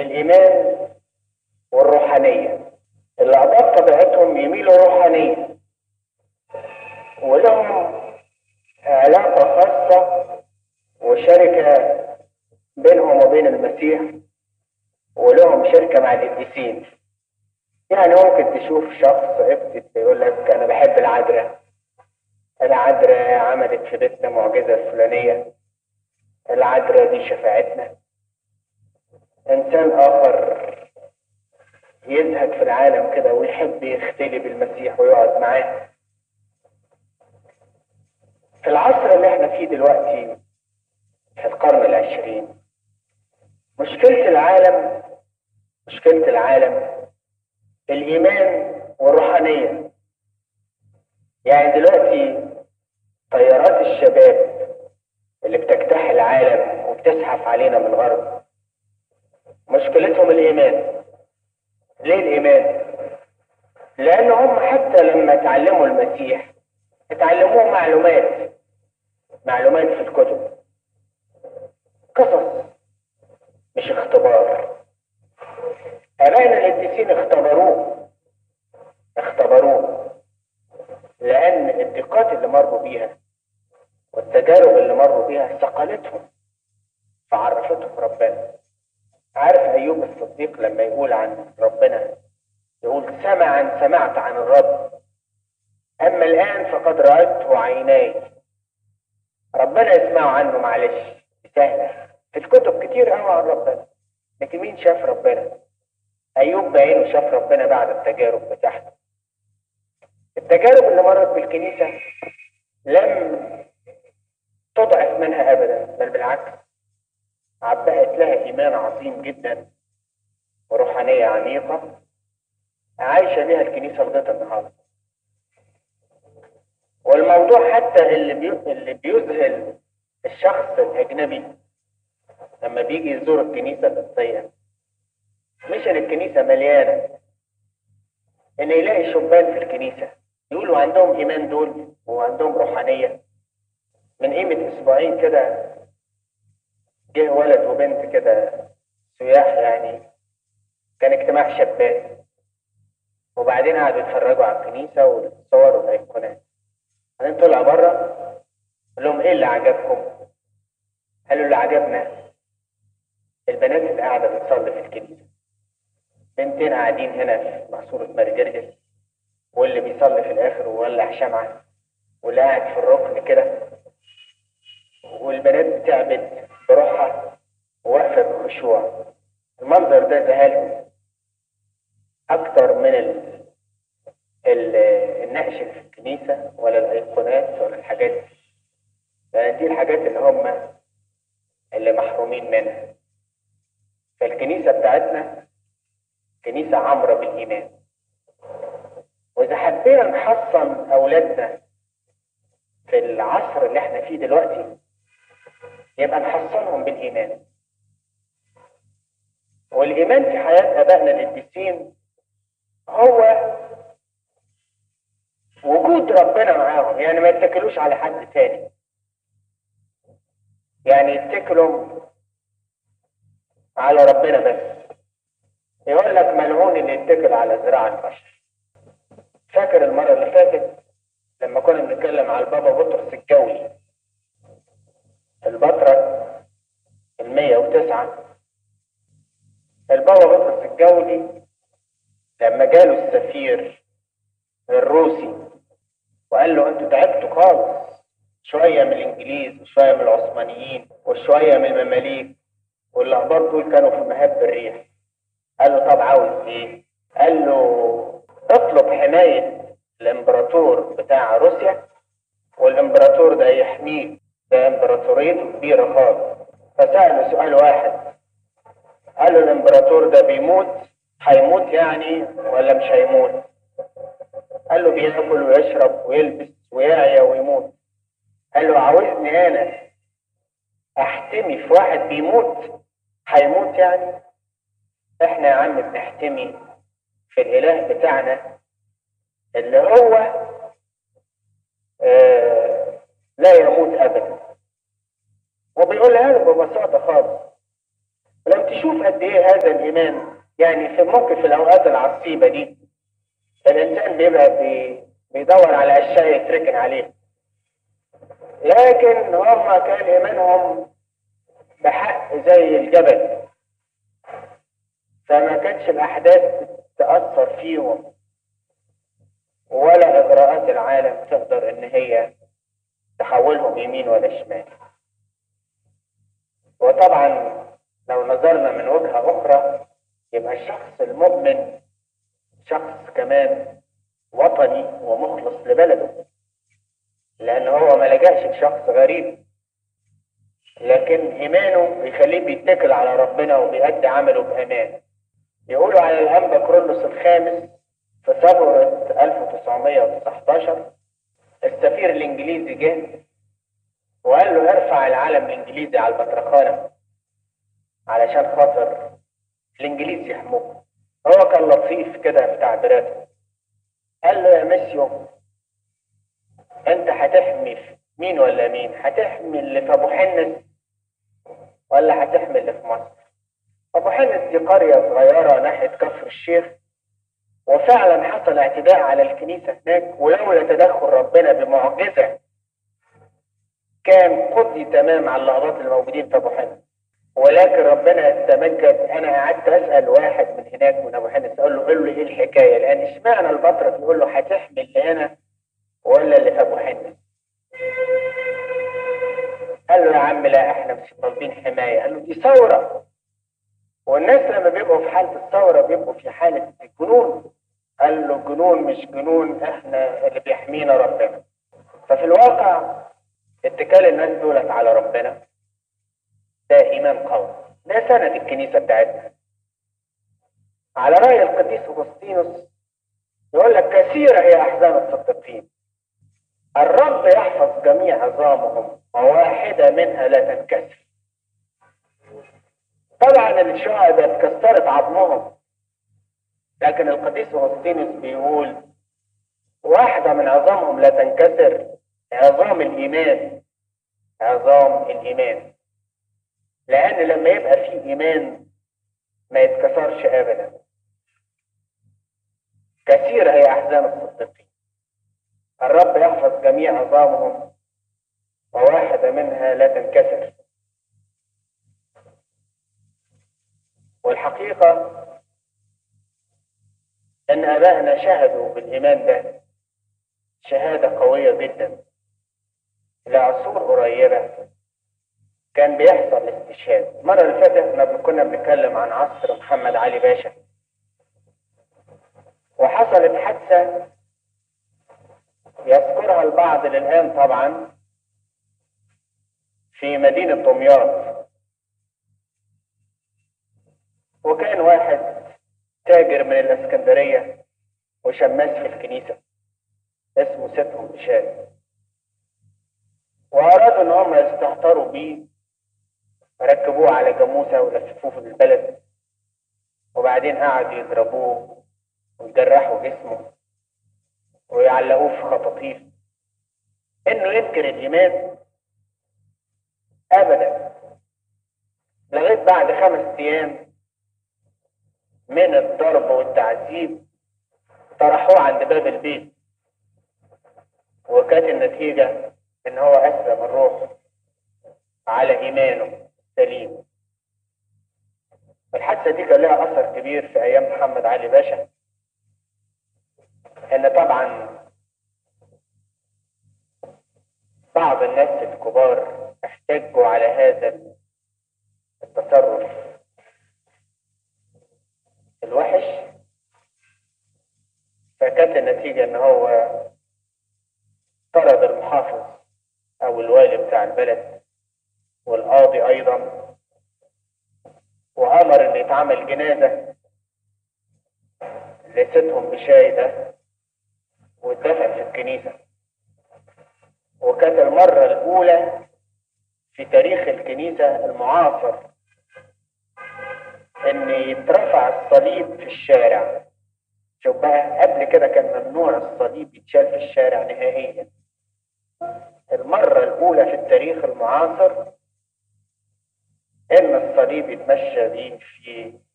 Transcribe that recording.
الإيمان والروحانية الأعضاء طبيعتهم يميلوا روحانية ولهم علاقة خاصة وشركة بينهم وبين المسيح ولهم شركة مع القديسين يعني ممكن تشوف شخص ابتدى يقول لك أنا بحب العذراء العذراء عملت في بيتنا معجزة الفلانية العذراء دي شفاعتنا إنسان آخر يزهد في العالم كده ويحب يختلي بالمسيح ويقعد معاه في العصر اللي احنا فيه دلوقتي في القرن العشرين مشكلة العالم مشكلة العالم الإيمان والروحانية يعني دلوقتي طيارات الشباب اللي بتجتاح العالم وبتزحف علينا من الغرب مشكلتهم الإيمان ليه الإيمان؟ لأن هم حتى لما تعلموا المسيح اتعلموه معلومات معلومات في الكتب قصص مش اختبار أبائنا القديسين اختبروه اختبروه لأن الضيقات اللي مروا بيها والتجارب اللي مروا بيها ثقلتهم فعرفتهم ربنا عارف أيوب الصديق لما يقول عن ربنا يقول سمعا سمعت عن الرب أما الآن فقد رأيته عيناي ربنا يسمعوا عنه معلش سهلة في الكتب كتير قوي عن ربنا لكن مين شاف ربنا أيوب بعينه شاف ربنا بعد التجارب بتاعته التجارب اللي مرت بالكنيسة لم تضعف منها أبدا بل بالعكس عبأت لها إيمان عظيم جدا وروحانية عميقة عايشة بها الكنيسة لغاية النهاردة والموضوع حتى اللي بي... اللي بيذهل الشخص الأجنبي لما بيجي يزور الكنيسة القبطية مش إن الكنيسة مليانة إن يلاقي شبان في الكنيسة يقولوا عندهم إيمان دول وعندهم روحانية من قيمة أسبوعين كده جه ولد وبنت كده سياح يعني كان اجتماع شبان وبعدين قعدوا يتفرجوا على الكنيسة والصور والأيقونات بعدين طلع بره قال لهم ايه اللي عجبكم؟ قالوا اللي عجبنا البنات اللي قاعدة بتصلي في الكنيسة بنتين قاعدين هنا في مقصورة مرجرجس واللي بيصلي في الآخر وولع شمعة واللي قاعد في الركن كده والبنات بتعبد بروحها وواقفة بخشوع المنظر ده ذهلهم أكتر من ال... ال... النقش اللي في الكنيسة ولا الأيقونات ولا الحاجات دي لأن دي الحاجات اللي هم اللي محرومين منها فالكنيسة بتاعتنا كنيسة عمرة بالإيمان وإذا حبينا نحصن أولادنا في العصر اللي احنا فيه دلوقتي يبقى نحصنهم بالإيمان والإيمان في حياة آبائنا القديسين هو وجود ربنا معاهم يعني ما يتكلوش على حد تاني يعني يتكلوا على ربنا بس يقول لك ملعون اللي يتكل على ذراع البشر فاكر المرة اللي فاتت لما كنا بنتكلم على البابا بطرس الجوي البطرة المية وتسعة البابا بطرس الجولي لما جاله السفير الروسي وقال له انتوا تعبتوا خالص شوية من الانجليز وشوية من العثمانيين وشوية من المماليك والاخبار دول كانوا في مهب الريح قال له طب عاوز ايه قال له اطلب حماية الامبراطور بتاع روسيا والامبراطور ده يحميك ده امبراطوريته كبيرة خالص فسأله سؤال واحد قال له الامبراطور ده بيموت هيموت يعني ولا مش هيموت قال له بياكل ويشرب ويلبس ويعيا ويموت قال له عاوزني انا احتمي في واحد بيموت هيموت يعني احنا يا عم بنحتمي في الاله بتاعنا اللي هو آه لا يموت ابدا وبيقولها له ببساطه خالص ولم تشوف قد ايه هذا الايمان يعني في ممكن في الاوقات العصيبه دي الانسان بيبقى بي بيدور على اشياء يتركن عليها لكن هم كان ايمانهم بحق زي الجبل فما كانتش الاحداث تاثر فيهم ولا اغراءات العالم تقدر ان هي تحولهم يمين ولا شمال وطبعا لو نظرنا من وجهه اخرى يبقى الشخص المؤمن شخص كمان وطني ومخلص لبلده لان هو ما لجاش لشخص غريب لكن ايمانه بيخليه بيتكل على ربنا وبيأدي عمله بامان يقولوا على الانبا كرولوس الخامس في ثورة 1919 السفير الانجليزي جه وقال له ارفع العلم الانجليزي على البطرخانة علشان خاطر الانجليز يحموه هو كان لطيف كده في تعبيراته قال له يا ميسيو انت هتحمي في مين ولا مين هتحمي اللي في ابو حنس ولا هتحمي اللي في مصر ابو حنس دي قرية صغيرة ناحية كفر الشيخ وفعلا حصل اعتداء على الكنيسة هناك ولولا تدخل ربنا بمعجزة كان قضي تمام على اللحظات الموجودين في ابو حنس ولكن ربنا تمجد انا قعدت اسال واحد من هناك من ابو حنس اقول له قول له ايه الحكايه لان اشمعنى البطرك يقول له هتحمي اللي هنا ولا اللي في ابو حنس قال له يا عم لا احنا مش طالبين حمايه قال له دي ثوره والناس لما بيبقوا في حاله الثوره بيبقوا في حاله الجنون قال له جنون مش جنون احنا اللي بيحمينا ربنا ففي الواقع اتكال الناس دولت على ربنا ده ايمان قوي ده سند الكنيسه بتاعتنا على راي القديس اغسطينوس يقول لك كثيره هي احزان الصديقين الرب يحفظ جميع عظامهم وواحده منها لا تنكسر طبعا الشهداء اتكسرت عظمهم لكن القديس اغسطينوس بيقول واحده من عظامهم لا تنكسر عظام الايمان عظام الايمان لأن لما يبقى في إيمان ما يتكسرش أبدا كثيرة هي أحزان الصديقين الرب يحفظ جميع عظامهم وواحدة منها لا تنكسر والحقيقة أن آبائنا شهدوا بالإيمان ده شهادة قوية جدا لعصور قريبة كان بيحصل استشهاد المرة اللي فاتت احنا كنا بنتكلم عن عصر محمد علي باشا وحصلت حادثة يذكرها البعض للآن طبعا في مدينة دمياط وكان واحد تاجر من الاسكندرية وشماس في الكنيسة اسمه ستهم بشاي وأرادوا إن هم يستهتروا بيه ركبوه على جاموسة ولففوه في البلد وبعدين قعدوا يضربوه ويجرحوا جسمه ويعلقوه في خطاطيف انه ينكر الايمان ابدا لغايه بعد خمس ايام من الضرب والتعذيب طرحوه عند باب البيت وكانت النتيجه ان هو اسلم الروح على ايمانه سليم الحادثه دي كان لها اثر كبير في ايام محمد علي باشا ان طبعا بعض الناس الكبار احتجوا على هذا التصرف الوحش فكانت النتيجة ان هو طرد المحافظ او الوالي بتاع البلد والقاضي ايضا وامر ان يتعمل جنازة لستهم بشاي ده واتدفن في الكنيسة وكانت المرة الأولى في تاريخ الكنيسة المعاصر إن يترفع الصليب في الشارع شوف بقى قبل كده كان ممنوع الصليب يتشال في الشارع نهائيا المرة الأولى في التاريخ المعاصر إن صليب يتمشى بيه في